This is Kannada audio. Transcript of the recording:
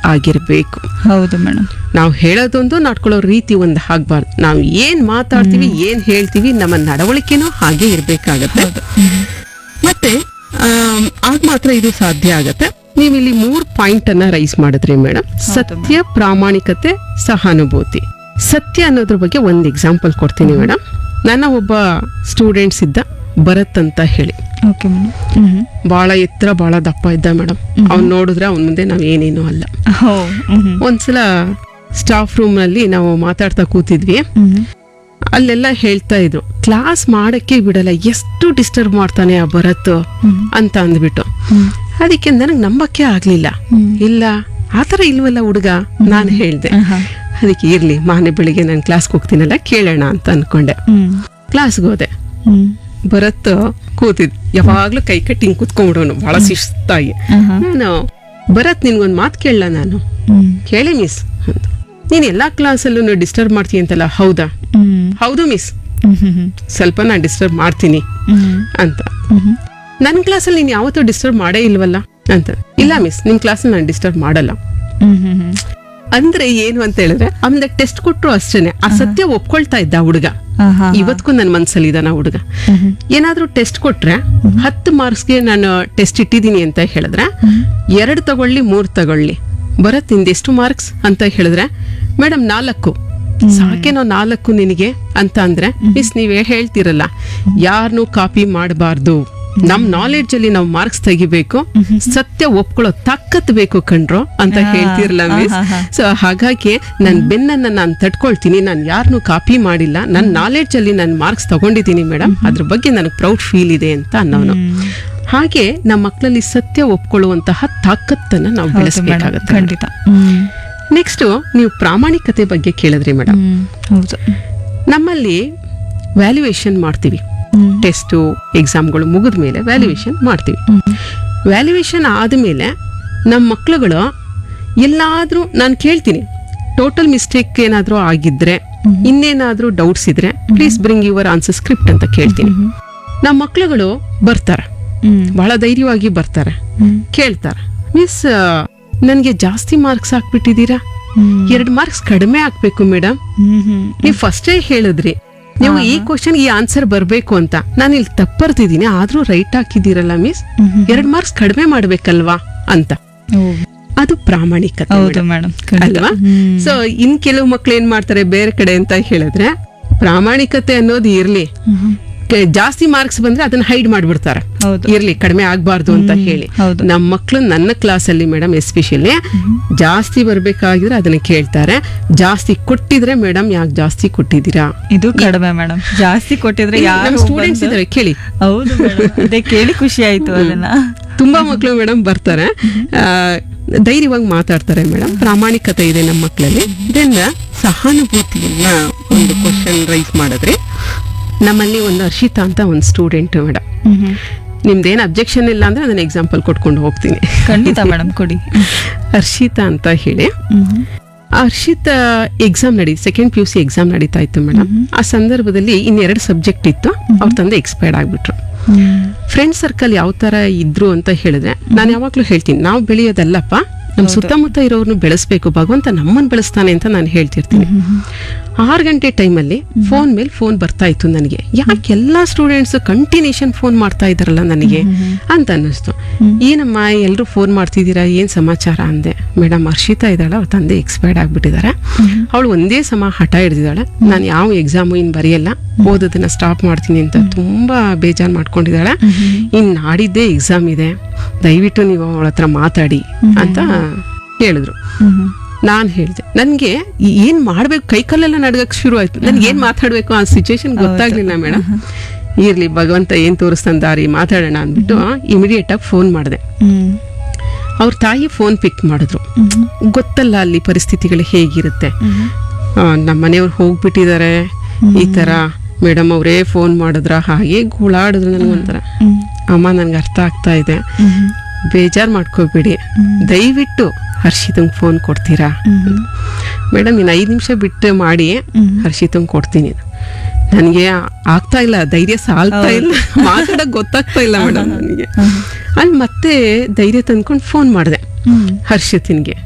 ಆಗಿರ್ಬೇಕು ಹೌದು ಮೇಡಮ್ ನಾವು ಹೇಳೋದೊಂದು ನಡ್ಕೊಳ್ಳೋ ರೀತಿ ಒಂದು ಆಗ್ಬಾರ್ದು ನಾವು ಏನ್ ಮಾತಾಡ್ತೀವಿ ಏನ್ ಹೇಳ್ತೀವಿ ನಮ್ಮ ನಡವಳಿಕೆನೂ ಹಾಗೆ ಇರ್ಬೇಕಾಗತ್ತೆ ಮತ್ತೆ ಆಮ್, ಆಗ ಮಾತ್ರ ಇದು ಸಾಧ್ಯ ಆಗತ್ತೆ ನೀವು ಇಲ್ಲಿ ಮೂರ್ ಪಾಯಿಂಟ್ ಅನ್ನ ರೈಸ್ ಮಾಡಿದ್ರಿ ಮೇಡಮ್ ಸತ್ಯ ಪ್ರಾಮಾಣಿಕತೆ ಸಹಾನುಭೂತಿ ಸತ್ಯ ಅನ್ನೋದ್ರ ಬಗ್ಗೆ ಒಂದು ಎಕ್ಸಾಂಪಲ್ ಕೊಡ್ತೀನಿ ಮೇಡಮ್ ನನ್ನ ಒಬ್ಬ ಸ್ಟೂಡೆಂಟ್ಸ್ ಇದ್ದ ಭರತ್ ಅಂತ ಹೇಳಿ ಓಕೆ ಮೇಡಮ್ ಹ್ಮ್ ಬಹಳ ಎತ್ತರ ಬಹಳ ದಪ್ಪ ಇದ್ದ ಮೇಡಮ್ ಅವ್ನ್ ನೋಡಿದ್ರೆ ಅವನ ಮುಂದೆ ನಾವ್ ಏನೇನು ಅಲ್ಲ ಹೋ ಹ್ಮ್ ಒಂದ್ಸಲ ಸ್ಟಾಫ್ ರೂಮ್ ನಲ್ಲಿ ನಾವು ಮಾತಾಡ್ತಾ ಕೂತಿದ್ವಿ ಹ್ಮ್ ಅಲ್ಲೆಲ್ಲ ಹೇಳ್ತಾ ಇದ್ರು ಕ್ಲಾಸ್ ಮಾಡಕ್ಕೆ ಬಿಡಲ್ಲ ಎಷ್ಟು ಡಿಸ್ಟರ್ಬ್ ಮಾಡ್ತಾನೆ ಆ ಭರತ್ ಅಂತ ಅಂದ್ಬಿಟ್ಟು ಹ್ಮ್ ಅದಕ್ಕೆ ನನಗೆ ನಂಬಕ್ಕೆ ಆಗ್ಲಿಲ್ಲ ಇಲ್ಲ ಆತರ ಇಲ್ವಲ್ಲ ಹುಡುಗ ನಾನು ಹೇಳ್ದೆ ಆಹಾ. ಅದಕ್ಕೆ ಇರ್ಲಿ ಮಾನೆ ಬೆಳಿಗ್ಗೆ ನಾನು ಕ್ಲಾಸ್ಗೆ ಹೋಗ್ತೀನಲ್ಲ ಕೇಳೋಣ ಅಂತ ಅನ್ಕೊಂಡೆ ಹ್ಮ್ ಕ್ಲಾಸ್ಗೆ ಹೋದೆ ಹ್ಮ್ ಭರತ್ ಕೂತಿದ್ ಯಾವಾಗ್ಲೂ ಕೈ ಕಟ್ಟಿ ಹಿಂಗ್ ಕುತ್ಕೊಂಡ್ಬಿಡೋನು ಬಹಳ ಶಿಸ್ತಾಗಿ ಆಹಾ. ನಾನು ಭರತ್ ನಿನ್ಗೊಂದ್ ಮಾತು ಕೇಳಲ್ಲ ನಾನು ಹ್ಮ್ ಕೇಳಿ ಮಿಸ್ ಅಂತ ನೀನ್ ಎಲ್ಲಾ ಕ್ಲಾಸಲ್ಲೂ ಡಿಸ್ಟರ್ಬ್ ಮಾಡ್ತೀನಿ ಅಂತಲ್ಲ ಹೌದಾ ಹ್ಮ್ ಹೌದು ಮಿಸ್ ಹ್ಮ್ ಹ್ಮ್ ಸ್ವಲ್ಪ ನಾನು ಡಿಸ್ಟರ್ಬ್ ಮಾಡ್ತೀನಿ ಹ್ಮ್ ಅಂತ ಹ್ಮ್ ನನ್ನ ಕ್ಲಾಸಲ್ಲಿ ನೀನು ಯಾವತ್ತೂ ಡಿಸ್ಟರ್ಬ್ ಮಾಡೇ ಇಲ್ವಲ್ಲ ಅಂತ ಇಲ್ಲ ಮಿಸ್ ನಿಮ್ ಕ್ಲಾಸಲ್ಲಿ ನಾನು ಡಿಸ್ಟರ್ಬ್ ಮಾಡಲ್ಲ ಹ್ಮ್ ಹ್ಮ್ ಹ್ಮ್ ಅಂದ್ರೆ ಏನು ಅಂತ ಹೇಳಿದ್ರೆ ಆಮೇಲೆ ಟೆಸ್ಟ್ ಕೊಟ್ರು ಅಷ್ಟೇನೆ ಆ ಸತ್ಯ ಒಪ್ಕೊಳ್ತಾ ಇದ್ದ ಹುಡುಗ ಆಹಾ. ಇವತ್ಗೂ ನನ್ನ ಮನ್ಸಲ್ಲಿ ಇದಾನ ಹುಡುಗ ಹ್ಮ್ ಹ್ಮ್ ಏನಾದ್ರೂ ಟೆಸ್ಟ್ ಕೊಟ್ರೆ ಹತ್ತು ಮಾರ್ಕ್ಸ್ಗೆ ನಾನು ಟೆಸ್ಟ್ ಇಟ್ಟಿದ್ದೀನಿ ಅಂತ ಹೇಳಿದ್ರೆ ಎರಡು ತಗೊಳ್ಳಿ ಮೂರ್ ತಗೊಳ್ಳಿ ಬರತ್ ನಿಂದೆಷ್ಟು ಮಾರ್ಕ್ಸ್ ಅಂತ ಹೇಳಿದ್ರೆ ಮೇಡಮ್ ನಾಲ್ಕು ಸಾಕೇನೋ ನಾಲ್ಕು ನಿನಗೆ ಅಂತ ಅಂದ್ರೆ ಮಿಸ್ ನೀವೇ ಹೇಳ್ತಿರಲ್ಲ ಯಾರನ್ನೂ ಕಾಪಿ ಮಾಡಬಾರ್ದು ನಮ್ ನಾಲೆಡ್ಜ್ ಅಲ್ಲಿ ನಾವು ಮಾರ್ಕ್ಸ್ ತೆಗಿಬೇಕು ಸತ್ಯ ಒಪ್ಕೊಳ್ಳೋ ತಾಕತ್ ಬೇಕು ಕಣ್ರೋ ಅಂತ ಹೇಳ್ತಿರಲ್ಲ ಮಿಸ್ ಆಹಾ. ಸೊ ಹಾಗಾಗಿ ನನ್ನ ಬೆನ್ನನ್ನ ನಾನು ತಡ್ಕೊಳ್ತೀನಿ ನಾನು ಯಾರನ್ನೂ ಕಾಪಿ ಮಾಡಿಲ್ಲ ನನ್ನ ನಾಲೆಡ್ಜ್ ಅಲ್ಲಿ ನಾನು ಮಾರ್ಕ್ಸ್ ತಗೊಂಡಿದ್ದೀನಿ ಮೇಡಮ್ ಅದ್ರ ಬಗ್ಗೆ ನನಗೆ ಪ್ರೌಡ್ ಫೀಲ್ ಇದೆ ಅಂತ ಅನ್ನೋನು ಹಾಗೆ ನಮ್ಮ ಮಕ್ಕಳಲ್ಲಿ ಸತ್ಯ ಒಪ್ಕೊಳ್ಳುವಂತಹ ತಾಕತ್ತನ್ನ ನಾವು ಹೌದು ಮೇಡಮ್ ಬೆಳೆಸಬೇಕಾಗತ್ತೆ ಖಂಡಿತ ಹ್ಮ್ ನೆಕ್ಸ್ಟ್ ನೀವು ಪ್ರಾಮಾಣಿಕತೆ ಬಗ್ಗೆ ಕೇಳಿದ್ರಿ ಮೇಡಮ್ ಹ್ಮ್ ಹೌದು ನಮ್ಮಲ್ಲಿ ವ್ಯಾಲ್ಯೂಯೇಷನ್ ಮಾಡ್ತೀವಿ ಹ್ಮ್ ಟೆಸ್ಟು ಎಕ್ಸಾಮ್ಗಳು ಮುಗಿದ ಮೇಲೆ ವ್ಯಾಲ್ಯೂಯೇಷನ್ ಮಾಡ್ತೀವಿ ವ್ಯಾಲ್ಯೂಯೇಷನ್ ಆದಮೇಲೆ ನಮ್ಮ ಮಕ್ಳುಗಳು ಎಲ್ಲಾದರೂ ನಾನು ಕೇಳ್ತೀನಿ ಟೋಟಲ್ ಮಿಸ್ಟೇಕ್ ಏನಾದರೂ ಆಗಿದ್ರೆ ಇನ್ನೇನಾದರೂ ಡೌಟ್ಸ್ ಇದ್ರೆ please bring your answer script ಅಂತ ಕೇಳ್ತೀನಿ ನಮ್ಮ ಮಕ್ಳುಗಳು ಬರ್ತಾರೆ ಹ್ಮ್ ಬಹಳ ಧೈರ್ಯವಾಗಿ ಬರ್ತಾರೆ ಹ್ಮ್ ಕೇಳ್ತಾರೆ ಮಿಸ್ ನನಗೆ ಜಾಸ್ತಿ ಮಾರ್ಕ್ಸ್ ಹಾಕ್ಬಿಟ್ಟಿದ್ದೀರಾ ಹ್ಮ್ ಎರಡು ಮಾರ್ಕ್ಸ್ ಕಡಿಮೆ ಹಾಕ್ಬೇಕು ಮೇಡಮ್ ಹ್ಮ್ ಹ್ಮ್ ನೀವು ಫಸ್ಟೇ ಹೇಳಿದ್ರಿ ನೀವು ಈ ಕ್ವಶನ್ ಈ ಆನ್ಸರ್ ಬರಬೇಕು ಅಂತ ನಾನು ಇಲ್ಲಿ ತಪ್ಪರ್ತಿದ್ದೀನಿ ಆದ್ರೂ ರೈಟ್ ಹಾಕಿದ್ದೀರಲ್ಲ ಮಿಸ್ ಹ್ಮ್ ಎರಡ್ ಮಾರ್ಕ್ಸ್ ಕಡಿಮೆ ಮಾಡ್ಬೇಕಲ್ವಾ ಅಂತ ಓ, ಅದು ಪ್ರಾಮಾಣಿಕತೆ ಹೌದು madam. ಮೇಡಮ್ ಖಂಡಿತ ಅಲ್ವಾ ಹ್ಮ್ ಸೊ ಇನ್ ಕೆಲವು ಮಕ್ಳು ಏನ್ ಮಾಡ್ತಾರೆ ಬೇರೆ ಕಡೆ ಅಂತ ಹೇಳಿದ್ರೆ ಪ್ರಾಮಾಣಿಕತೆ ಅನ್ನೋದು ಇರ್ಲಿ ಹ್ಮ್. ಕೆ- ಜಾಸ್ತಿ ಮಾರ್ಕ್ಸ್ ಬಂದ್ರೆ ಅದನ್ನ ಹೈಡ್ ಮಾಡ್ಬಿಡ್ತಾರೆ ಹೌದು ಇರ್ಲಿ ಕಡಿಮೆ ಆಗ್ಬಾರ್ದು ಅಂತ ಹೇಳಿ ಹೌದು. ನಮ್ಮ ಮಕ್ಳು ನನ್ನ ಕ್ಲಾಸಲ್ಲಿ ಮೇಡಮ್ ಎಸ್ಪೆಷಲಿ ಜಾಸ್ತಿ ಬರ್ಬೇಕಾಗಿದ್ರೆ ಅದನ್ನ ಕೇಳ್ತಾರೆ ಜಾಸ್ತಿ ಕೊಟ್ಟಿದ್ರೆ ಮೇಡಮ್ ಯಾಕೆ ಜಾಸ್ತಿ ಕೊಟ್ಟಿದ್ದೀರಾ ಇದು ಕಡಿಮೆ ಮೇಡಮ್ ಜಾಸ್ತಿ ಕೊಟ್ಟಿದ್ರೆ ಇಲ್ಲಿ ಯಾರು ನಮ್ಮ ಸ್ಟೂಡೆಂಟ್ಸ್ ಬಂದು- ಇದಾರೆ ಕೇಳಿ ಹೌದು madam. ಅದೇ ಕೇಳಿ ಖುಷಿ ಆಯ್ತು ಅದನ್ನ ತುಂಬಾ ಮಕ್ಕಳು ಮೇಡಮ್ ಬರ್ತಾರೆ ಆ, ಧೈರ್ಯವಾಗಿ ಮಾತಾಡ್ತಾರೆ ಮೇಡಮ್ ಪ್ರಾಮಾಣಿಕತೆ ಇದೆ ನಮ್ಮ ಮಕ್ಕಳಲ್ಲಿ ಇದರಿಂದ ಸಹಾನುಭೂತಿಯನ್ನ ಒಂದು ಕ್ವಶನ್ ರೈಸ್ ಮಾಡಿದ್ರೆ ನಮ್ಮಲ್ಲಿ ಒಂದು ಹರ್ಷಿತಾ ಅಂತ ಒಂದು ಸ್ಟೂಡೆಂಟ್ ಮೇಡಮ್ ಹ್ಮ್ ಹ್ಮ್. ನಿಮ್ದೇನು ಅಬ್ಜೆಕ್ಷನ್ ಇಲ್ಲ ಅಂದ್ರೆ ನಾನು ಎಕ್ಸಾಂಪಲ್ ಕೊಟ್ಕೊಂಡು ಹೋಗ್ತೀನಿ ಖಂಡಿತ ಮೇಡಮ್ ಕೊಡಿ ಹರ್ಷಿತಾ ಅಂತ ಹೇಳಿ ಹ್ಮ್ ಹ್ಮ್. ಆ ಹರ್ಷಿತ್ ಎಕ್ಸಾಮ್ ನಡಿ second P U C exam ನಡೀತಾ ಇತ್ತು ಮೇಡಮ್ ಆ ಸಂದರ್ಭದಲ್ಲಿ ಇನ್ನೆರಡು ಸಬ್ಜೆಕ್ಟ್ ಇತ್ತು ಅವ್ರ ತಂದೆ ಎಕ್ಸ್ಪೈರ್ಡ್ ಆಗ್ಬಿಟ್ರು ಹ್ಮ್ ಫ್ರೆಂಡ್ ಸರ್ಕಲ್ ಯಾವ ತರ ಇದ್ರು ಅಂತ ಹೇಳಿದ್ರೆ ನಾನು ಯಾವಾಗ್ಲೂ ಹೇಳ್ತೀನಿ ನಾವು ಬೆಳೆಯೋದಲ್ಲಪ್ಪ ನಮ್ಮ ಸುತ್ತಮುತ್ತ ಇರೋರ್ನು ಬೆಳೆಸ್ಬೇಕು ಭಗವಂತ ನಮ್ಮನ್ನ ಬೆಳೆಸ್ತಾನೆ ಅಂತ ನಾನು ಹೇಳ್ತಿರ್ತೀನಿ ಆರು ಗಂಟೆ ಟೈಮಲ್ಲಿ ಫೋನ್ ಮೇಲೆ ಫೋನ್ ಬರ್ತಾ ಇತ್ತು ನನಗೆ ಯಾಕೆ ಎಲ್ಲಾ ಸ್ಟೂಡೆಂಟ್ಸ್ ಕಂಟಿನ್ಯೂಷನ್ ಫೋನ್ ಮಾಡ್ತಾ ಇದಾರಲ್ಲ ನನಗೆ ಅಂತ ಅನ್ನಿಸ್ತು ಏನಮ್ಮ ಎಲ್ಲರೂ ಫೋನ್ ಮಾಡ್ತಿದ್ದೀರಾ ಏನ್ ಸಮಾಚಾರ ಅಂದೆ ಮೇಡಮ್ ಹರ್ಷಿತಾ ಇದ್ದಾಳೆ ಅವ್ರ ತಂದೆ ಎಕ್ಸ್ಪೈರ್ಡ್ ಆಗ್ಬಿಟ್ಟಿದ್ದಾರೆ ಅವಳು ಒಂದೇ ಸಮ ಹಠ ಹಿಡ್ದಿದ್ದಾಳೆ ನಾನು ಯಾವ ಎಕ್ಸಾಮು ಇನ್ ಬರೆಯಲ್ಲ ಓದೋದನ್ನ ಸ್ಟಾಪ್ ಮಾಡ್ತೀನಿ ಅಂತ ತುಂಬಾ ಬೇಜಾರ್ ಮಾಡ್ಕೊಂಡಿದ್ದಾಳೆ ಇನ್ ನಾಡಿದ್ದೇ ಎಕ್ಸಾಮ್ ಇದೆ ದಯವಿಟ್ಟು ನೀವು ಅವಳ ಹತ್ರ ಮಾತಾಡಿ ಅಂತ ಹೇಳಿದ್ರು ಹ್ಮ್ ಹ್ಮ್. ನಾನ್ ಹೇಳ್ದೆ ನನ್ಗೆ ಏನ್ ಮಾಡ್ಬೇಕು ಕೈ ಕಾಲೆಲ್ಲ ನಡ್ಗಕ್ ಶುರು ಆಯ್ತು ನನ್ಗೆ ಏನ್ ಮಾತಾಡ್ಬೇಕು ಆ ಸಿಚುವೇಶನ್ ಗೊತ್ತಾಗ್ಲಿಲ್ಲ ಮೇಡಮ್ ಇರ್ಲಿ ಭಗವಂತ ಏನ್ ತೋರಿಸ್ತಾನ ದಾರಿ ಮಾತಾಡೋಣ ಅಂದ್ಬಿಟ್ಟು ಇಮಿಡಿಯೇಟ್ ಆಗಿ ಫೋನ್ ಮಾಡಿದೆ ಹ್ಮ್ ಅವ್ರ ತಾಯಿ ಫೋನ್ ಪಿಕ್ ಮಾಡಿದ್ರು ಹ್ಮ್ ಗೊತ್ತಲ್ಲ ಅಲ್ಲಿ ಪರಿಸ್ಥಿತಿಗಳು ಹೇಗಿರುತ್ತೆ ಹ್ಮ್ ಆ, ನಮ್ಮ ಮನೆಯವ್ರು ಹೋಗ್ಬಿಟ್ಟಿದ್ದಾರೆ ಈ ತರ ಮೇಡಮ್ ಅವರೇ ಫೋನ್ ಮಾಡಿದ್ರ ಹಾಗೆ ಗೋಳಾಡಿದ್ರು ನನಗೊಂಥರ ಹ್ಮ್ ಅಮ್ಮ ನನ್ಗೆ ಅರ್ಥ ಆಗ್ತಾ ಇದೆ ಹ್ಮ್ ಬೇಜಾರ್ ಮಾಡ್ಕೋಬೇಡಿ ದಯವಿಟ್ಟು ಹರ್ಷಿತಂಗ್ ಫೋನ್ ಕೊಡ್ತೀರಾ ಹ್ಮ್ ಮೇಡಮ್ ಇನ್ನು ಐದು ನಿಮಿಷ ಬಿಟ್ಟು ಮಾಡಿ ಹ್ಮ್. ಹರ್ಷಿತಂಗ್ ಕೊಡ್ತೀನಿ ನನಗೆ ಆಗ್ತಾ ಇಲ್ಲ ಧೈರ್ಯ ಸಾಲ್ತಾ ಇಲ್ಲ ಮಾತಾಡಕ್ ಗೊತ್ತಾಗ್ತಾ ಇಲ್ಲ ಮೇಡಮ್ ನನಗೆ ಅಲ್ಲಿ ಮತ್ತೆ ಧೈರ್ಯ ತಂದ್ಕೊಂಡು ಫೋನ್ ಮಾಡಿದೆ ಹ್ಮ್ ಹರ್ಷಿತನ್ಗೆ